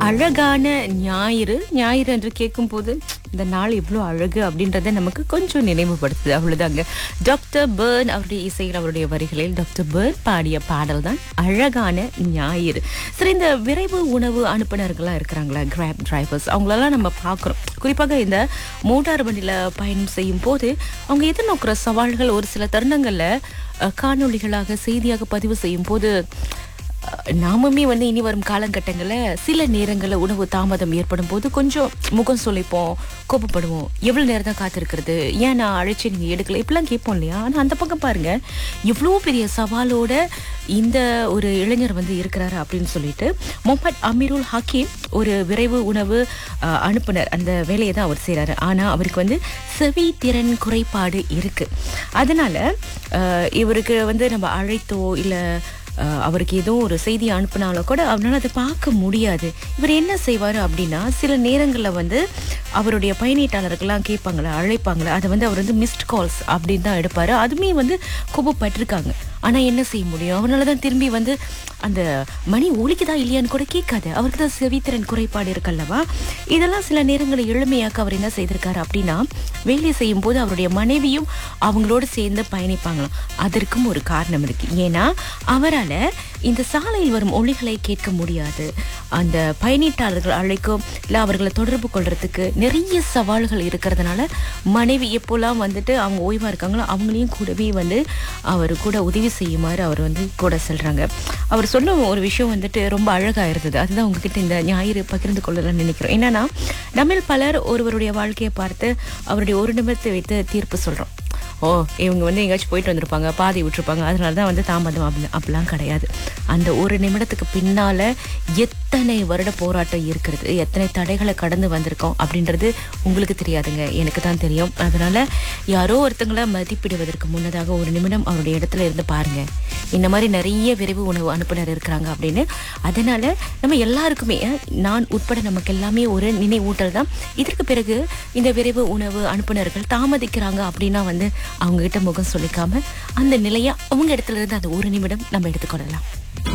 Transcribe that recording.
அழகான ஞாயிறு ஞாயிறு என்று கேட்கும்போது இந்த நாள் இவ்வளோ அழகு அப்படின்றத நமக்கு கொஞ்சம் நினைவுபடுத்துது அவ்வளவுதாங்க டாக்டர் பேர்ன் அவருடைய இசையில் அவருடைய வரிகளில் டாக்டர் பேர்ன் பாடிய பாடல் தான் அழகான ஞாயிறு சரி இந்த விரைவு உணவு அனுப்புனர்கள்லாம் இருக்கிறாங்களா கிராப் டிரைவர்ஸ் அவங்களெல்லாம் நம்ம பார்க்குறோம் குறிப்பாக இந்த மோட்டார் வண்டியில் பயணம் செய்யும் போது அவங்க எதிர்நோக்கிற சவால்கள் ஒரு சில தருணங்களில் அஹ், காணொளிகளாக செய்தியாக பதிவு செய்யும் போது அஹ் நாமுமே வந்து இனி வரும் காலகட்டங்களில் சில நேரங்களில் உணவு தாமதம் ஏற்படும் போது கொஞ்சம் முகம் சுளைப்போம் கோபப்படுவோம் எவ்வளோ நேரம் தான் காத்திருக்கிறது ஏன் நான் அழைச்சி நீங்கள் எடுக்கல இப்படிலாம் கேட்போம் இல்லையா ஆனால் அந்த பக்கம் பாருங்க எவ்வளோ பெரிய சவாலோட இந்த ஒரு இளைஞர் வந்து இருக்கிறாரு அப்படின்னு சொல்லிட்டு முகமது அமீருல் ஹக்கீம் ஒரு விரைவு உணவு அஹ், அனுப்புனர் அந்த வேலையை தான் அவர் செய்கிறாரு ஆனால் அவருக்கு வந்து செவி திறன் குறைபாடு இருக்கு அதனால அஹ், இவருக்கு வந்து நம்ம அழைத்தோ இல்லை அஹ் அவருக்கு ஏதோ ஒரு செய்தி அனுப்புனாலும் கூட அவரால் அதை பார்க்க முடியாது இவர் என்ன செய்வார் அப்படின்னா சில நேரங்களில் வந்து அவருடைய பயணீட்டாளர்கள்லாம் கேட்பாங்களா அழைப்பாங்களா அதை வந்து அவர் வந்து மிஸ்ட் கால்ஸ் அப்படின்னு தான் எடுப்பார் அதுவுமே வந்து கோபப்பட்டிருக்காங்க ஆனால் என்ன செய்ய முடியும் அவனால தான் திரும்பி வந்து அந்த மணி ஒலிக்குதா இல்லையான்னு கூட கேட்காது அவருக்கு தான் செவித்திறன் குறைபாடு இருக்கல்லவா இதெல்லாம் சில நேரங்களில் எளிமையாக்க அவர் என்ன செய்திருக்காரு அப்படின்னா வேலை செய்யும் போது அவருடைய மனைவியும் அவங்களோட சேர்ந்து பயணிப்பாங்களாம் அதற்கும் ஒரு காரணம் இருக்கு ஏன்னா அவரால் இந்த சாலையில் வரும் ஒளிகளை கேட்க முடியாது அந்த பயணீட்டாளர்கள் அழைக்கும் இல்லை அவர்களை தொடர்பு கொள்றதுக்கு நிறைய சவால்கள் இருக்கிறதுனால மனைவி எப்போல்லாம் வந்துட்டு அவங்க ஓய்வாக இருக்காங்களோ அவங்களையும் கூடவே வந்து அவர் கூட உதவி செய்யுமாறு அவர் வந்து கூட சொல்றாங்க அவர் சொன்ன ஒரு விஷயம் வந்துட்டு ரொம்ப அழகா இருந்தது அதுதான் உங்ககிட்ட இந்த ஞாயிறு பகிர்ந்து கொள்ளலாம்னு நினைக்கிறோம் என்னன்னா நம்மில் பலர் ஒருவருடைய வாழ்க்கையை பார்த்து அவருடைய ஒரு நிமிடத்தை வைத்து தீர்ப்பு சொல்றோம் ஓ இவங்க வந்து எங்கேயாச்சும் போயிட்டு வந்திருப்பாங்க பாதி விட்டுருப்பாங்க அதனால தான் வந்து தாமதம் அப்படி அப்படிலாம் கிடையாது அந்த ஒரு நிமிடத்துக்கு பின்னால எத்தனை வருட போராட்டம் இருக்கிறது எத்தனை தடைகளை கடந்து வந்திருக்கோம் அப்படின்றது உங்களுக்கு தெரியாதுங்க எனக்கு தான் தெரியும் அதனால யாரோ ஒருத்தங்களை மதிப்பிடுவதற்கு முன்னதாக ஒரு நிமிடம் அவருடைய இடத்துல இருந்து பாருங்க இந்த மாதிரி நிறைய விரைவு உணவு அனுப்புனர் இருக்கிறாங்க அப்படின்னு அதனால நம்ம எல்லாருக்குமே அஹ், நான் உட்பட நமக்கு எல்லாமே ஒரு நினைவூட்டல் தான் இதற்கு பிறகு இந்த விரைவு உணவு அனுப்புனர்கள் தாமதிக்கிறாங்க அப்படின்னா வந்து அவங்க கிட்ட முகம் சொல்லிக்காம அந்த நிலையை அவங்க இடத்துல இருந்து அந்த ஒரு நிமிடம் நம்ம எடுத்துக்கொள்ளலாம்